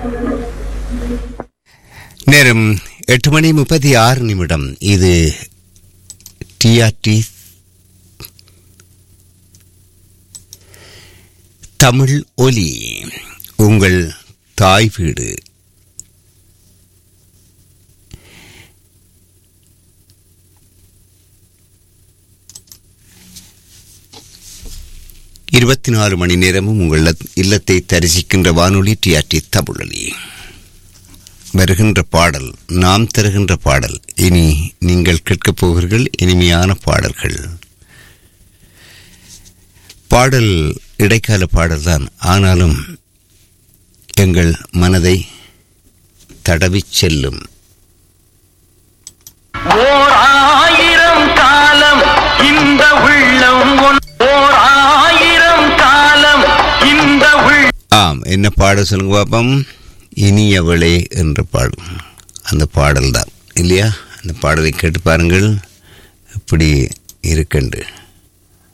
நேரம் எட்டு மணி முப்பத்தி ஆறு நிமிடம் இது டிஆர்டி தமிழ் ஒலி உங்கள் தாய் வீடு இருபத்தி நாலு மணி நேரமும் உங்கள் இல்லத்- இல்லத்தை தரிசிக்கின்ற வானொலி டிஆர்டி தமிழொலி வருகின்ற பாடல் நாம் தருகின்ற பாடல் இனி நீங்கள் கேட்கப் போகிறீர்கள் இனிமையான பாடல்கள் பாடல் இடைக்கால பாடல்தான் ஆனாலும் எங்கள் மனதை தடவிச் செல்லும் ஓர் ஆயிரம் காலம் இந்த உள்ளம் ஒன்- ஓர் ஆயிரம் காலம் இந்த உள் ஆம் என்ன பாட சொல்லுங்க பாப்பம் இனியவளே என்று பாடும் அந்த பாடல் தான் இல்லையா அந்த பாடலை கேட்டு பாருங்கள் இப்படி இருக்கண்டு